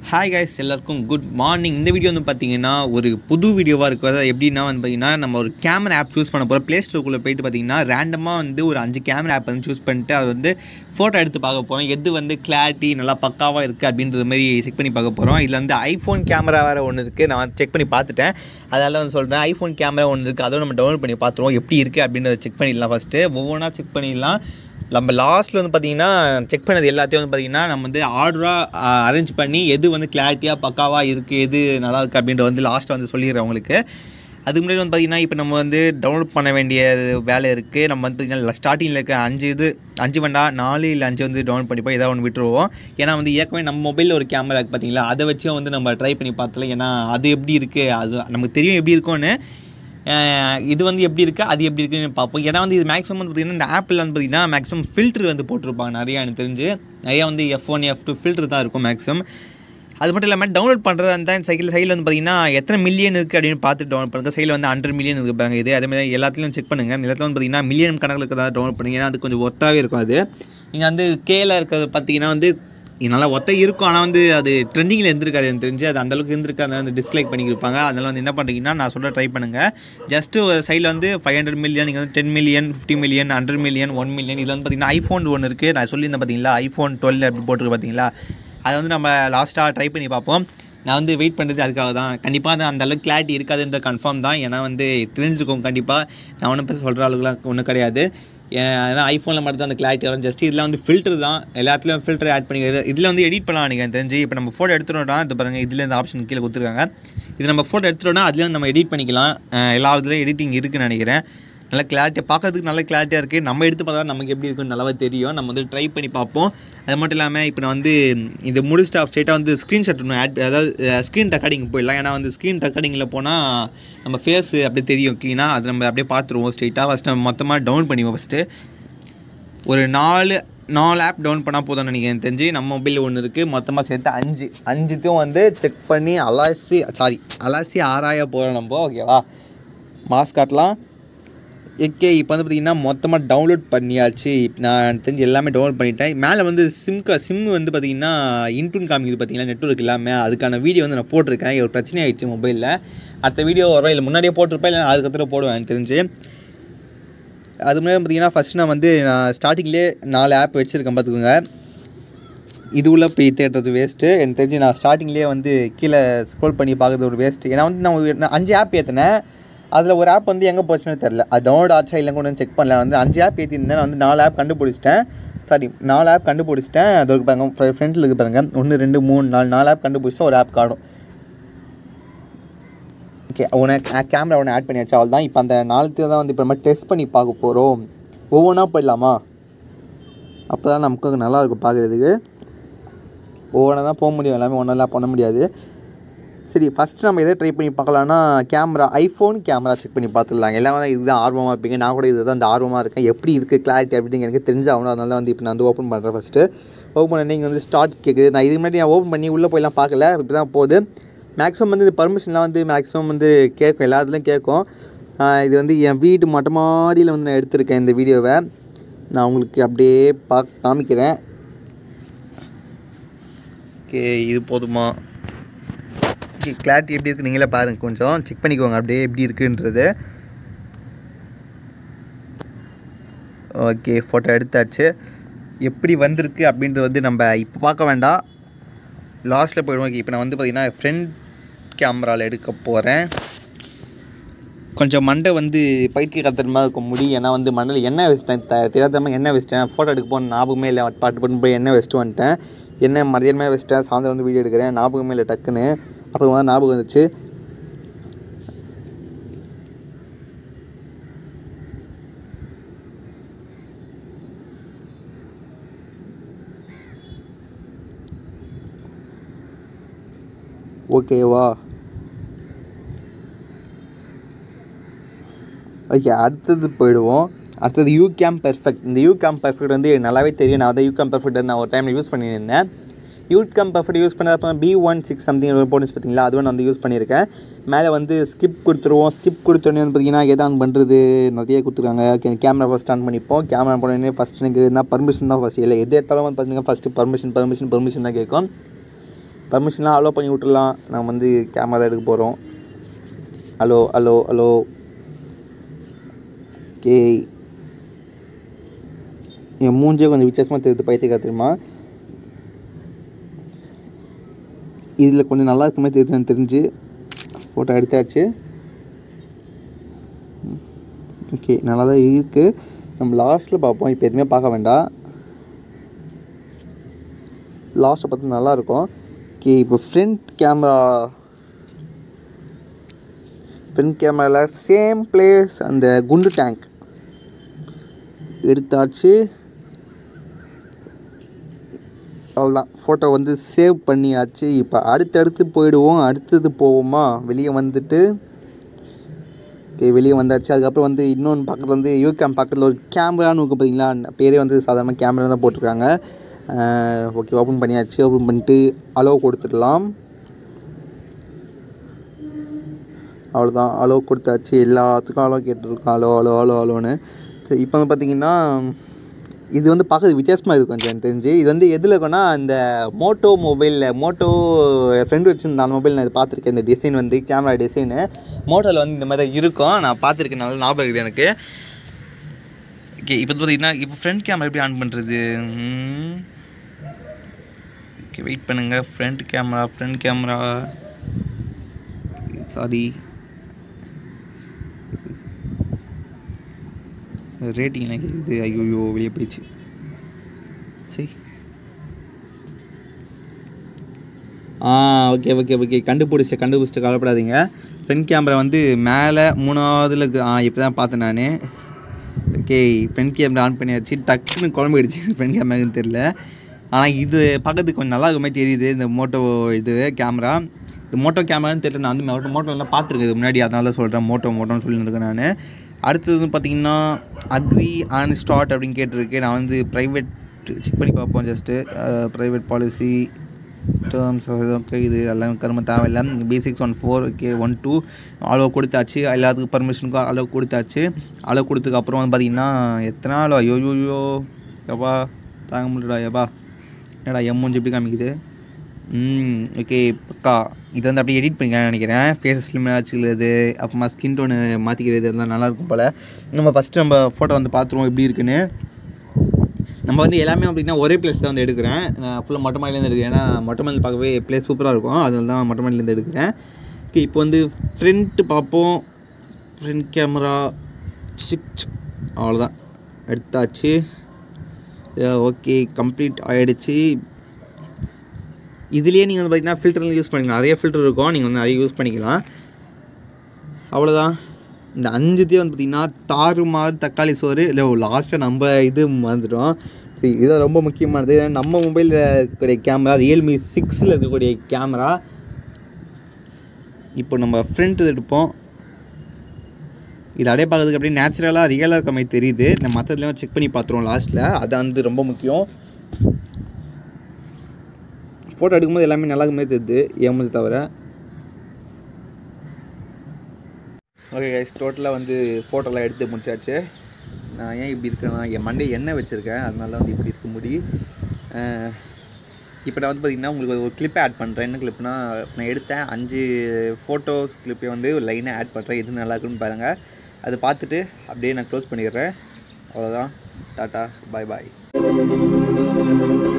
hi guys எல்லாருக்கும் good morning இந்த video வந்து பார்த்தீங்கன்னா ஒரு புது வீடியோவாக இருக்கும் அதாவது எப்படின்னா வந்து பார்த்தீங்கன்னா நம்ம ஒரு கேமரா ஆப் சூஸ் பண்ண போகிறோம் ப்ளே ஸ்டோருக்குள்ளே போயிட்டு பார்த்தீங்கன்னா ரேண்டமாக வந்து ஒரு அஞ்சு கேமரா ஆப் வந்து சூஸ் பண்ணிட்டு அது வந்து ஃபோட்டோ எடுத்து பார்க்க போகிறோம் எது வந்து கிளாரிட்டி நல்லா பக்காவாக இருக்குது அப்படின்றது மாதிரி செக் பண்ணி பார்க்க போகிறோம் இதில் வந்து ஐஃபோன் கேமரா வேறு ஒன்று இருக்குது நான் செக் பண்ணி பார்த்துட்டேன் அதனால வந்து சொல்கிறேன் ஐஃபோன் கேமரா ஒன்று இருக்குது அதோட நம்ம டவுன்லோட் பண்ணி பார்த்துருவோம் எப்படி இருக்குது அப்படின்றத செக் பண்ணிடலாம் ஃபஸ்ட்டு ஒவ்வொன்றா செக் பண்ணிடலாம் நம்ம லாஸ்ட்டில் வந்து பார்த்தீங்கன்னா செக் பண்ணது எல்லாத்தையும் வந்து பார்த்தீங்கன்னா நம்ம வந்து ஆர்டராக அரேஞ்ச் பண்ணி எது வந்து கிளாரிட்டியாக பக்காவாக இருக்குது எது நல்லா இருக்குது அப்படின்ற வந்து லாஸ்ட்டில் வந்து சொல்லிடுறேன் உங்களுக்கு அதுக்கு முன்னாடி வந்து பார்த்தீங்கன்னா இப்போ நம்ம வந்து டவுன்லோட் பண்ண வேண்டிய வேலை இருக்குது நம்ம வந்து பார்த்தீங்கன்னா ஸ்டார்டிங்கில் இருக்க அஞ்சு இது அஞ்சு வேண்டா நாலு இல்லை அஞ்சு வந்து டவுன்லோட் பண்ணிப்போம் ஏதாவது ஒன்று விட்டுருவோம் ஏன்னா வந்து ஏற்கனவே நம்ம மொபைலில் ஒரு கேமரா இருக்குது பார்த்தீங்களா அதை வச்சு வந்து நம்ம ட்ரை பண்ணி பார்த்தல ஏன்னா அது எப்படி இருக்குது அது நமக்கு தெரியும் எப்படி இருக்கும்னு அஹ் இது வந்து எப்படி இருக்குது அது எப்படி இருக்குன்னு பார்ப்போம் ஏன்னா வந்து இது மேக்ஸிமம் வந்து பார்த்திங்கன்னா இந்த ஆப்பில் வந்து பார்த்திங்கன்னா மேக்ஸிமம் ஃபில்ட்ரு வந்து போட்டிருப்பாங்க நிறையா எனக்கு தெரிஞ்சு நிறையா வந்து F one F two filter தான் இருக்கும் மேக்ஸிமம் அது மட்டும் இல்லாமல் டவுன்லோட் பண்ணுறது அந்த சைக்கிள் சைடில் வந்து பார்த்தீங்கன்னா எத்தனை மில்லியன் இருக்குது அப்படின்னு பார்த்து டவுன்லோட் பண்ணுங்கள் சைடில் வந்து ஹண்ட்ரட் மில்லியன் இருக்குது பாருங்க இது அதேமாதிரி எல்லாத்துலையும் செக் பண்ணுங்கள் எல்லாத்துல வந்து பார்த்தீங்கன்னா மில்லியன் கணக்கில் இருக்கிறதா டவுன்லோட் பண்ணுங்க ஏன்னா அது கொஞ்சம் ஒர்த்தாகவே இருக்கும் அது நீங்கள் வந்து கேல இருக்கிறது பார்த்தீங்கன்னா வந்து இது நல்லா ஒத்த இருக்கும் ஆனால் வந்து அது ட்ரெண்டிங்கில் இருந்திருக்காது எனக்கு தெரிஞ்சு அது அந்தளவுக்கு இருந்திருக்காது வந்து டிஸ்லைக் பண்ணியிருப்பாங்க அதனால் வந்து என்ன பண்ணுறீங்கன்னா நான் சொல்ல ட்ரை பண்ணுங்கள் ஜஸ்ட்டு ஒரு சைடில் வந்து ஃபைவ் ஹண்ட்ரட் மில்லியன் நீங்கள் வந்து ten million fifty million hundred million one million இதில் வந்து பார்த்தீங்கன்னா ஐஃபோன் ஒன்று இருக்குது நான் சொல்லியிருந்தேன் பார்த்தீங்களா ஐஃபோன் டுவெல் அப்படி போட்டிருக்கு பார்த்தீங்களா அதை வந்து நம்ம லாஸ்ட்டாக ட்ரை பண்ணி பார்ப்போம் நான் வந்து வெயிட் பண்ணுறது அதுக்காக தான் கண்டிப்பாக அது அந்த அளவுக்கு கிளாரிட்டி இருக்காதுன்ற கன்ஃபார்ம் தான் ஏன்னா வந்து தெரிஞ்சுக்கும் கண்டிப்பாக நான் ஒன்றும் பேச சொல்கிற அளவுக்குலாம் ஒன்றும் கிடையாது ஏன்னா ஐஃபோனில் மட்டும் தான் அந்த கிளாரிட்டி வரும் ஜஸ்ட் இதில் வந்து ஃபில்டர் தான் எல்லாத்துலேயும் ஃபில்டர் ஆட் பண்ணிக்கிறது இதில் வந்து எடிட் பண்ணலாம் எனக்கு தெரிஞ்சு இப்போ நம்ம ஃபோட்டோ எடுத்துட்டோம்னா இது பாருங்கள் இதில் இந்த ஆப்ஷன் கீழே கொடுத்துருக்காங்க இது நம்ம ஃபோட்டோ எடுத்துட்டோம்னா அதுலேயும் வந்து நம்ம எடிட் பண்ணிக்கலாம் அஹ் எல்லா இதுலேயும் எடிட்டிங் இருக்குன்னு நினைக்கிறேன் நல்ல கிளாரிட்டியாக பார்க்கறதுக்கு நல்ல கிளாரிட்டியாக இருக்குது நம்ம எடுத்து பார்த்தா நமக்கு எப்படி இருக்குன்னு நல்லாவே தெரியும் நம்ம வந்து ட்ரை பண்ணி பார்ப்போம் அது மட்டும் இல்லாமல் இப்போ நான் வந்து இது முடிச்சுட்டு ஸ்ட்ரெயிட்டாக வந்து ஸ்க்ரீன்ஷாட் ஒன்று ஆட் அதாவது ஸ்க்ரீன் ரெக்கார்டிங் போயிடலாம் ஏன்னா வந்து ஸ்க்ரீன் ரெக்கார்டிங்கில் போனால் நம்ம ஃபேஸ் அப்படியே தெரியும் க்ளீனாக அது நம்ம அப்படியே பார்த்துருவோம் ஸ்ட்ரெயிட்டாக ஃபஸ்ட்டு நம்ம மொத்தமாக டவுன் பண்ணிவோம் ஃபஸ்ட்டு ஒரு நாலு நாலு ஆப் டவுன் பண்ணால் போதும்னு நினைக்கிறேன் எனக்கு தெரிஞ்சு நம்ம மொபைலில் ஒன்று இருக்குது மொத்தமாக சேர்த்து அஞ்சு அஞ்சுத்தையும் வந்து செக் பண்ணி அலாசி சாரி அலாசி ஆராய போகிறோம் நம்ம ஓகேவா மாஸ்க் காட்டலாம் ஓகே இப்போ வந்து பார்த்திங்கன்னா மொத்தமாக டவுன்லோட் பண்ணியாச்சு இப்ப நான் எனக்கு தெரிஞ்சு எல்லாமே டவுன்லோட் பண்ணிட்டேன் மேலே வந்து சிம் க சிம் வந்து பார்த்திங்கன்னா இன்டூன் காமிக்குது பார்த்தீங்களா நெட்ஒர்க் இல்லாமல் அதுக்கான வீடியோ வந்து நான் போட்டிருக்கேன் ஒரு பிரச்சனை ஆயிடுச்சு மொபைலில் அடுத்த வீடியோ வரும் இல்லை முன்னாடியே போட்டிருப்பேன் இல்லை அதுக்கப்புறம் போடுவேன் எனக்கு தெரிஞ்சு அது முன்னாடி பார்த்தீங்கன்னா ஃபஸ்ட்டு நான் வந்து நான் ஸ்டார்டிங்லேயே நாலு ஆப் வச்சுருக்கேன் பார்த்துக்கோங்க இது உள்ள போய் தேடுறது வேஸ்ட்டு எனக்கு தெரிஞ்சு நான் ஸ்டார்டிங்லேயே வந்து கீழே ஸ்க்ரோல் பண்ணி பார்க்குறது ஒரு வேஸ்ட்டு ஏன்னா வந்து நான் ஒரு- நான் அஞ்சு ஆப் ஏற்றினேன் அதில் ஒரு ஆப் வந்து எங்கே போச்சுன்னு தெரில அது டவுன்லோட் ஆச்சா இல்லை கூட செக் பண்ணல வந்து அஞ்சு ஆப் ஏற்றிருந்தேன் நான் வந்து நாலு ஆப் கண்டுபிடிச்சிட்டேன் சாரி நாலு ஆப் கண்டுபிடிச்சிட்டேன் அது இருக்கு பாருங்க ஃப்ரெண்டில் இருக்கு பாருங்க ஒன்று ரெண்டு மூணு நாலு நாலு ஆப் கண்டுபிடிச்சா ஒரு ஆப் காணும் ஓகே உனக்கு கேமரா ஒன்று ஆட் பண்ணியாச்சு அவள் தான் இப்போ அந்த நாலுத்தையும் தான் வந்து இப்போ நம்ம டெஸ்ட் பண்ணி பார்க்க போகிறோம் ஒவ்வொன்றா போயிடலாமா அப்போ தான் நமக்கு நல்லா இருக்கும் பார்க்குறதுக்கு ஒவ்வொன்றா தான் போக முடியும் எல்லாமே ஒன்றெல்லாம் பண்ண முடியாது சரி ஃபஸ்ட்டு நம்ம எதை ட்ரை பண்ணி பார்க்கலான்னா கேமரா ஐஃபோன் கேமரா செக் பண்ணி பார்த்துடலாம் எல்லாம் வந்து இதுதான் ஆர்வமாக இருப்பீங்க நான் கூட இதுதான் அந்த ஆர்வமாக இருக்கேன் எப்படி இருக்குது கிளாரிட்டி அப்படின்னு எனக்கு தெரிஞ்சாகணும் அதனால வந்து இப்போ நான் வந்து ஓப்பன் பண்ணுறேன் ஃபஸ்ட்டு ஓப்பன் பண்ணி நீங்கள் வந்து ஸ்டார்ட் கேட்குது நான் இதுக்கு முன்னாடி நான் ஓப்பன் பண்ணி உள்ளே போயெல்லாம் பார்க்கல இப்போ தான் போகுது மேக்ஸிமம் வந்து இந்த பர்மிஷன்லாம் வந்து மேக்ஸிமம் வந்து கேட்கும் எல்லாத்துலேயும் கேட்கும் ஆஹ் இது வந்து என் வீட்டு மொட்டை மாடியில் வந்து நான் எடுத்திருக்கேன் இந்த வீடியோவை நான் உங்களுக்கு அப்படியே பா காமிக்கிறேன் ஓகே இது போதுமா ஓகே கிளாரிட்டி எப்படி இருக்குது நீங்களே பாருங்கள் கொஞ்சம் செக் பண்ணிக்கோங்க அப்படியே எப்படி இருக்குன்றது ஓகே ஃபோட்டோ எடுத்தாச்சு எப்படி வந்திருக்கு அப்படின்றது வந்து நம்ம இப்போ பார்க்க வேண்டாம் லாஸ்ட்டில் போயிடுவோம் இப்போ நான் வந்து பார்த்திங்கன்னா ஃப்ரண்ட் கேமராவில் எடுக்க போகிறேன் கொஞ்சம் மண்டை வந்து பைத்தியக்காரத்தனமாக இருக்கும் முடி ஏன்னா வந்து மண்டையில் எண்ணெய் வச்சிட்டேன் த தெரியாதமாக எண்ணெய் வச்சிட்டேன் ஃபோட்டோ எடுக்க போன ஞாபகமே இல்லை பாட்டு பண்ணி போய் எண்ணெய் வச்சுட்டு வந்துட்டேன் எண்ணெய் மதியானமே வச்சிட்டேன் சாயந்தரம் வந்து வீடியோ எடுக்கிறேன் ஞாபகமே இல்லை டக்குன்னு அப்புறமா தான் ஞாபகம் வந்துச்சு ஓகேவா ஓகே அடுத்தது போயிடுவோம் அடுத்தது யூ கேம் பெர்ஃபெக்ட் இந்த யூ கேம் பெர்ஃபெக்ட் வந்து எனக்கு நல்லாவே தெரியும் நான் வந்து யூ கேம் பெர்ஃபெக்ட் நான் ஒரு டைமில் யூஸ் பண்ணியிருந்தேன் யூ கேம் பெர்ஃபெக்ட் யூஸ் பண்ணப்போ பி ஒன் சிக்ஸ் சம்திங் போட்டுச்சு பார்த்தீங்களா அதுவும் நான் வந்து யூஸ் பண்ணியிருக்கேன் மேலே வந்து ஸ்கிப் கொடுத்துருவோம் ஸ்கிப் கொடுத்தோடனே வந்து பார்த்தீங்கன்னா எதான் பண்ணுறது நிறைய கொடுத்துருக்காங்க ஓகே கேமரா ஃபஸ்ட் ஆன் பண்ணிப்போம் கேமரா போனோடனே ஃபஸ்ட் எனக்கு என்ன பர்மிஷன் தான் ஃபஸ்ட் இல்லை எது எடுத்தாலும் வந்து பார்த்தீங்கன்னா ஃபஸ்ட்டு பர்மிஷன் பர்மிஷன் பர்மிஷன் தான் கேட்கும் பர்மிஷன்லாம் அலோவ் பண்ணி விட்டுடலாம் நம்ம வந்து கேமரா எடுக்க போகிறோம் ஹலோ ஹலோ ஹலோ ஓகே என் மூஞ்சே கொஞ்சம் வித்தியாசமாக தெரியுது பைத்தியக்கா தெரியுமா இதில் கொஞ்சம் நல்லா இருக்குமே தெரியுது எனக்கு தெரிஞ்சு ஃபோட்டோ எடுத்தாச்சு ஓகே நல்லா தான் இருக்குது நம்ம லாஸ்ட்டில் பார்ப்போம் இப்போ எதுவுமே பார்க்க வேண்டாம் லாஸ்ட்டை பார்த்து நல்லாயிருக்கும் ஓகே இப்போ ஃப்ரண்ட் கேமரா ஃப்ரண்ட் கேமராவில் சேம் பிளேஸ் அந்த குண்டு டேங்க் எடுத்தாச்சு அவ்வளோதான் ஃபோட்டோ வந்து சேவ் பண்ணியாச்சு இப்போ அடுத்தடுத்து போயிடுவோம் அடுத்தது போவோமா வெளியே வந்துட்டு ஓகே வெளியே வந்தாச்சு அதுக்கப்புறம் வந்து இன்னொன்று பக்கத்தில் வந்து யூ கேம் பக்கத்தில் ஒரு கேமரான்னு இருக்கும் பார்த்தீங்களா பேரே வந்து சாதாரணமாக கேமரா தான் போட்டிருக்காங்க ஓகே ஓப்பன் பண்ணியாச்சு ஓப்பன் பண்ணிட்டு அலோவ் கொடுத்துடலாம் அவ்வளோதான் அலோவ் கொடுத்தாச்சு எல்லாத்துக்கும் அலோவ் கேட்டிருக்கோம் அலோ அலோ அலோ அலோன்னு சரி இப்போ வந்து பார்த்தீங்கன்னா இது வந்து பார்க்குறது வித்தியாசமாக இருக்கும் கொஞ்சம் எனக்கு தெரிஞ்சு இது வந்து எதில் இருக்குன்னா அந்த மோட்டோ மொபைலில் மோட்டோ என் ஃப்ரெண்டு வச்சுருந்த அந்த மொபைல் நான் இது பார்த்துருக்கேன் இந்த டிசைன் வந்து கேமரா டிசைனு மோட்டோவில் வந்து இந்த மாதிரி தான் இருக்கும் நான் பார்த்துருக்கேன் நல்லா ஞாபகம் இருக்குது எனக்கு ஓகே இப்போ வந்து பார்த்தீங்கன்னா இப்போ ஃப்ரண்ட் கேமரா எப்படி ஆன் பண்ணுறது ஓகே வெயிட் பண்ணுங்கள் front camera front camera sorry ரேட்டிங்லாம் கேட்குது ஐயோ வெளியே போயிடுச்சு சரி ஆ ஓகே ஓகே ஓகே கண்டுபிடிச்ச கண்டுபிடிச்சிட்டு கவலைப்படாதீங்க ஃப்ரண்ட் கேமரா வந்து மேலே மூணாவதுல இருக்கு ஆ இப்போ தான் பார்த்தேன் நான் ஓகே ஃப்ரண்ட் கேமரா ஆன் பண்ணியாச்சு டக்குன்னு குழம்பிடுச்சு ஃப்ரண்ட் கேமரான்னு தெரில ஆனால் இது பார்க்கறதுக்கு கொஞ்சம் நல்லா இருக்க மாதிரி தெரியுது இந்த மோட்டோ இது கேமரா இந்த மோட்டோ கேமரான்னு தெரியல நான் வந்து மோட்டோ மோட்டோலாம் பார்த்துருக்கேன் இது முன்னாடி அதனால சொல்கிறேன் மோட்டோ மோட்டோன்னு சொல்லியிருக்கேன் நான் அடுத்தது வந்து பார்த்திங்கன்னா அக்ரி அண்ட் ஸ்டார்ட் அப்படின்னு கேட்டிருக்கு நான் வந்து ப்ரைவேட் செக் பண்ணி பார்ப்போம் just private policy terms okay இது எல்லாம் கரும தேவையில்லை basics one four okay one two அளவு கொடுத்தாச்சு எல்லாத்துக்கும் பர்மிஷனுக்கும் அளவு கொடுத்தாச்சு அளவு கொடுத்ததுக்கு அப்புறம் வந்து பார்த்திங்கன்னா எத்தனை நாள் ஐயோ ஐயோ எவ்வா தாங்க முடியலடா எவ்வா என்னடா எம்மூஞ்சி எப்படி காமிக்குது ம் ஓகே பக்கா இது வந்து அப்படியே எடிட் பண்ணிக்கலாம் நினைக்கிறேன் ஃபேஸ் ஸ்லிம் வச்சுக்கிறது அப்புறமா ஸ்கின் டோனு மாற்றிக்கிறது இதெல்லாம் நல்லாயிருக்கும் போல் நம்ம ஃபஸ்ட்டு நம்ம ஃபோட்டோ வந்து பார்த்துருவோம் எப்படி இருக்குன்னு நம்ம வந்து எல்லாமே அப்படின்னா ஒரே பிளேஸ் தான் வந்து எடுக்கிறேன் நான் ஃபுல்லாக மொட்டை மாடிலேருந்து எடுக்கிறேன் ஏன்னா மொட்டை மாடியில் பார்க்கவே பிளேஸ் சூப்பராக இருக்கும் அதனால தான் மொட்டை மாடிலேருந்து எடுக்கிறேன் ஓகே இப்போ வந்து ஃப்ரண்ட்டு பார்ப்போம் ஃப்ரண்ட் கேமரா சிக் அவ்வளோதான் எடுத்தாச்சு ஓகே கம்ப்ளீட் ஆகிடுச்சு இதுலேயே நீங்கள் வந்து பார்த்தீங்கன்னா ஃபில்டர்லாம் யூஸ் பண்ணிக்கலாம் நிறைய ஃபில்டர் இருக்கும் நீங்கள் வந்து நிறைய யூஸ் பண்ணிக்கலாம் அவ்வளோதான் இந்த அஞ்சுத்தையும் வந்து பார்த்திங்கன்னா தாறுமாறு தக்காளி சோறு இல்லை லாஸ்ட்டாக நம்ம இது மறந்துட்டோம் சரி இதான் ரொம்ப முக்கியமானது ஏன்னா நம்ம மொபைலில் இருக்கக்கூடிய கேமரா ரியல்மி சிக்ஸில் இருக்கக்கூடிய கேமரா இப்போ நம்ம ஃப்ரண்ட் எடுப்போம் இது அப்படியே பார்க்கறதுக்கு அப்படியே நேச்சுரலாக ரியலாக இருக்க மாதிரி தெரியுது நம்ம மற்றதுலாம் செக் பண்ணி பார்த்துருவோம் லாஸ்ட்டில் அது வந்து ரொம்ப முக்கியம் ஃபோட்டோ எடுக்கும்போது எல்லாமே நல்லா இருக்க மாதிரி தெரியுது ஏமாச்சு தவிர ஓகே கைஸ் டோட்டலாக வந்து ஃபோட்டோலாம் எடுத்து முடிச்சாச்சு நான் ஏன் இப்படி இருக்கேன்னா என் மண்டே எண்ணெய் வச்சுருக்கேன் அதனால வந்து இப்படி இருக்க முடி இப்போ நான் வந்து பார்த்திங்கன்னா உங்களுக்கு ஒரு கிளிப்பை ஆட் பண்ணுறேன் என்ன கிளிப்னா நான் எடுத்தேன் அஞ்சு ஃபோட்டோஸ் கிளிப்பை வந்து ஒரு லைனாக ஆட் பண்ணுறேன் எது நல்லா இருக்குன்னு பாருங்கள் அதை பார்த்துட்டு அப்படியே நான் க்ளோஸ் பண்ணிடுறேன் அவ்வளோதான் டாட்டா பாய் பாய்